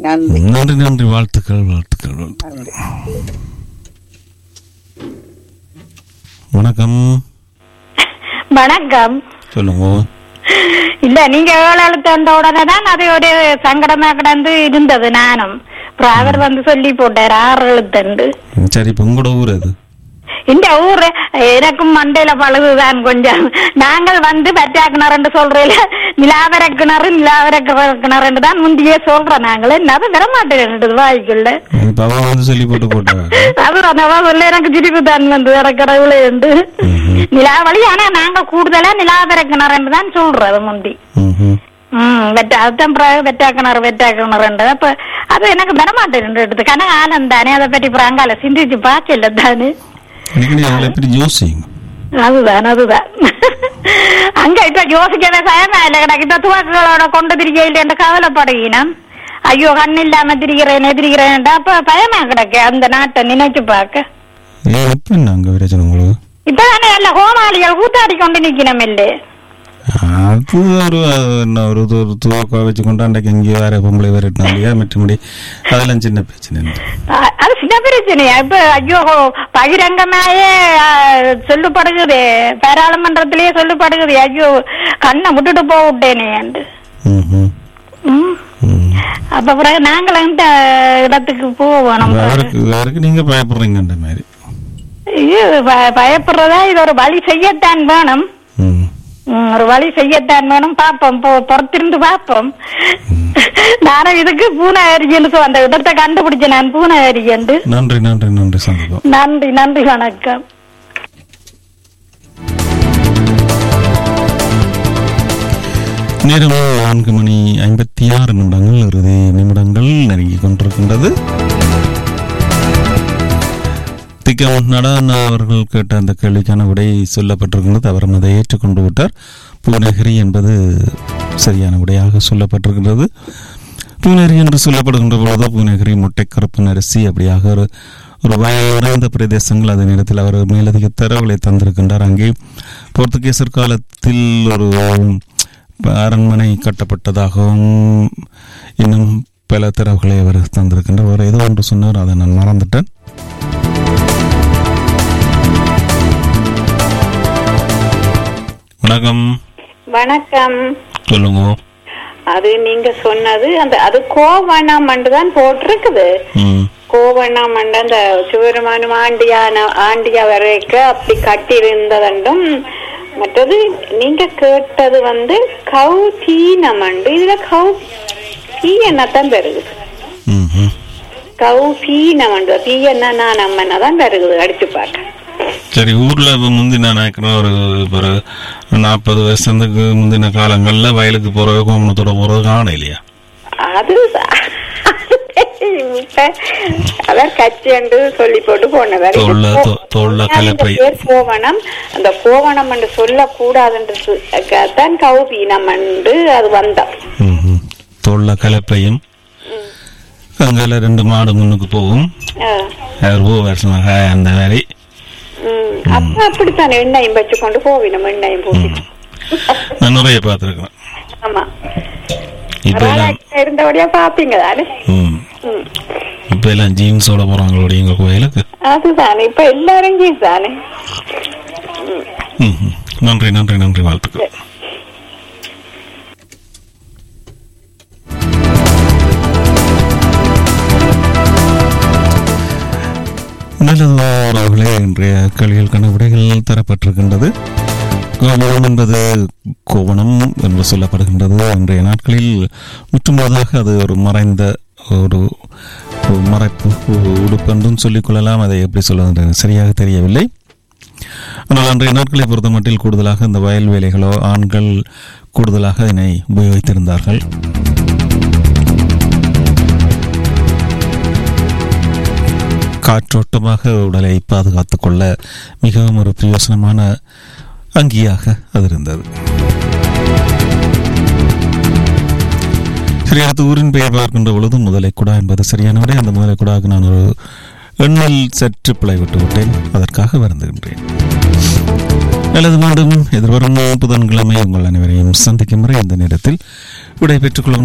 நன்றி நன்றி நன்றி வாழ்த்துக்கள் வாழ்த்துக்கள் வாழ்த்துக்கள் வணக்கம் வணக்கம் சொல்லுங்க இல்ல நீங்க ஏழு எழுத்து வந்த உடனே தான் அது ஒரு சங்கடமா கிடந்து இருந்தது நானும் அப்புறம் அவர் வந்து சொல்லி போட்டார் ஆறு எழுத்துண்டு சரி இப்போ உங்களோட ஊர் அது இந்த ஊரு எனக்கும் மண்டையில பழுதுதான் கொஞ்சம் நாங்கள் வந்து பற்றா கிணறுன்னு சொல்றேன் நிலாவர கிணறு நிலாவர கிணறுன்னு தான் முந்தையே சொல்றோம் நாங்கள் என்னது வரமாட்டேன் வாய்க்குள்ள இப்போ அவன் வந்து சொல்லி போட்டு போட்டாங்க அவர் அந்த சொல்ல எனக்கு சிரிப்பு தான் வந்து கடவுளே உண்டு நிலாவளி ஆனா நாங்க கூடுதலா நிலாவர கிணறுன்னு தான் சொல்றது முந்தி ம்ஹும். ம் வெட்ட அதுதான் பிறகு வெட்டா கிணறு வெட்டா கிணறுன்றது அப்ப அது எனக்கு வரமாட்டேன் எடுத்து கன ஆலம் தானே அதை பற்றி பிறங்கால சிந்திச்சு பார்க்கல தானே எனக்கு நீ அதில் எப்படி யோசிங்க அதுதான் அதுதான் அங்க இப்ப யோசிக்கவே பயமா இல்ல எனக்கு இந்த துவக்குகளோட கொண்டு திரிகையில் என்று கவலைப்படுகிறேன் ஐயோ கண் இல்லாம திரிகிறேன் திரிகிறேன் அப்ப பயமா கிடக்கு அந்த நாட்டை நினைச்சு பார்க்க ஏன் எப்போ என்ன அங்கே விரைச்சது உங்களுக்கு இப்பதானே எல்லா கோமாளிகள் கூத்தாடி கொண்டு நிக்கணும் இல்லே அது ஒரு அது என்ன ஒரு து- ஒரு துவக்க வச்சு கொண்டாண்டைக்கு எங்கேயோ வேற பொம்பளை வேற இல்லையா மற்றபடி அதெல்லாம் சின்ன பிரச்சனை இல்லை. அ- அது சின்ன பிரச்சனையா இப்ப ஐயோ பகிரங்கமாயே ஆ, சொல்லப்படுகுது பாராளுமன்றத்திலேயே சொல்லப்படுகுது ஐயோ கண்ணை விட்டுட்டு போக விட்டேனே ம்ஹும். ம் ம். அப்ப பிறகு நாங்களும் இந்த இடத்துக்கு போவோம் அவருக்கு அவருக்கு நீங்க பயப்படுறீங்கன்ற மாதிரி இது ப- பயப்படுறதா இது ஒரு வழி செய்யத்தான் வேணும் ம். ம், ஒரு வழி செய்யத்தான் வேணும் பாப்போம் பொ- பொறுத்திருந்து பாப்போம் நானும் இதுக்கு பூனை அரிஜென்று அந்த இடத்தை கண்டுபிடிச்சேன் நான் பூனை அரிஜென்று நன்றி நன்றி நன்றி சந்தீபம் நன்றி நன்றி வணக்கம் நேரம் நான்கு மணி ஐம்பத்தி ஆறு நிமிடங்கள் இறுதி நிமிடங்கள் நெருங்கி கொண்டிருக்கின்றது திக்கம் நடன அவர்கள் கேட்ட அந்த கேள்விக்கான விடை சொல்லப்பட்டிருக்கின்றது அவர் அதை ஏற்றுக்கொண்டு விட்டார் பூநகரி என்பது சரியான விடையாக சொல்லப்பட்டிருக்கின்றது பூநகரி என்று சொல்லப்படுகின்ற பொழுது பூநகரி முட்டைக்கருப்பு அரிசி அப்படியாக ஒரு ஒரு வயல் நிறைந்த பிரதேசங்கள் அதே நேரத்தில் அவர் மேலதிக தரவுகளை தந்திருக்கின்றார் அங்கே போர்த்துகீசர் காலத்தில் ஒரு அரண்மனை கட்டப்பட்டதாகவும் இன்னும் பல தரவுகளை அவர் தந்திருக்கின்றார் அவர் ஏதோ ஒன்று சொன்னார் அதை நான் மறந்துட்டேன் வணக்கம் வணக்கம் சொல்லுங்க அது நீங்க சொன்னது அந்த அது கோவணம் தான் போட்டிருக்குது ம் கோவணம் அந்த சிவருமானும் ஆண்டியான ஆண்டியா வரைக்கும் அப்படி கட்டி இருந்ததண்டும் மற்றது நீங்க கேட்டது வந்து கவு தீனமண்டு இதுல கவு தீ என்னத்தான் பெருகுது ம் ம் கவு தீனமண்டு தீ என்ன நான் அம்மனை தான் பெருகுது அடிச்சு பார்க்க சரி ஊர்ல இப்ப முந்தின நினைக்கிறேன் ஒரு ஒரு நாற்பது வருஷத்துக்கு முந்தின காலங்கள்ல வயலுக்கு போறது கோமணத்தோட போறது காண இல்லையா அது இப்ப அதான் கட்சி என்று சொல்லி போட்டு போனவர் தோல்ல தோ- தோல்ல கலப்பை பேர் கோவணம் அந்த கோவணம் என்று சொல்லக்கூடாதுன்றது தான் கௌபீனம் என்று அது வந்தோம் ம், ம். தோல்ல கலப்பையும் அங்கால ரெண்டு மாடு முன்னுக்கு போகும் அஹ், அவர் போவார் சொன்னாங்க அந்த மாதிரி உம், அப்ப அப்படித்தான் எண்ணெயும் வச்சு கொண்டு போவினோம் எண்ணெயும் போட்டு நான் நிறைய பார்த்துருக்கிறேன் ஆமா இப்ப எல்லாம் பரவாயில்ல, இருந்தபடியா பாப்பீங்க தானே ம் உம். இப்ப எல்லாம் ஜீன்ஸோட போறாங்களோட எங்க கோயிலுக்கு அதுதானே இப்ப எல்லாரும் ஜீஸ் தானே ம், ம். நன்றி நன்றி நன்றி வாழ்த்துக்கள் நல்லது உறவுகளே இன்றைய கேள்விகளுக்கான விடைகள் தரப்பட்டிருக்கின்றது கோவணம் என்பது கோவணம் என்று சொல்லப்படுகின்றது இன்றைய நாட்களில் முற்றுமுழுதாக அது ஒரு மறைந்த ஒரு ஒரு மறைப்பு ஒரு உடுப்பு என்றும் சொல்லிக்கொள்ளலாம் அதை எப்படி சொல்வது என்று சரியாக தெரியவில்லை ஆனால் அன்றைய நாட்களை பொறுத்த மட்டில் கூடுதலாக இந்த வயல் வேலைகளோ ஆண்கள் கூடுதலாக இதனை உபயோகித்திருந்தார்கள் காற்றோட்டமாக உடலை பாதுகாத்துக் கொள்ள மிகவும் ஒரு பிரயோசனமான அங்கியாக அது இருந்தது சரி அடுத்த ஊரின் பெயர் பார்க்கின்ற பொழுது முதலை குடா என்பது சரியான விடை அந்த முதலை குடாவுக்கு நான் ஒரு எண்ணில் சற்று பிழை விட்டு விட்டேன் அதற்காக வருந்துகின்றேன் அல்லது மீண்டும் எதிர்வரும் புதன்கிழமை உங்கள் அனைவரையும் சந்திக்கும் வரை இந்த நேரத்தில் விடை பெற்றுக் கொள்ளும்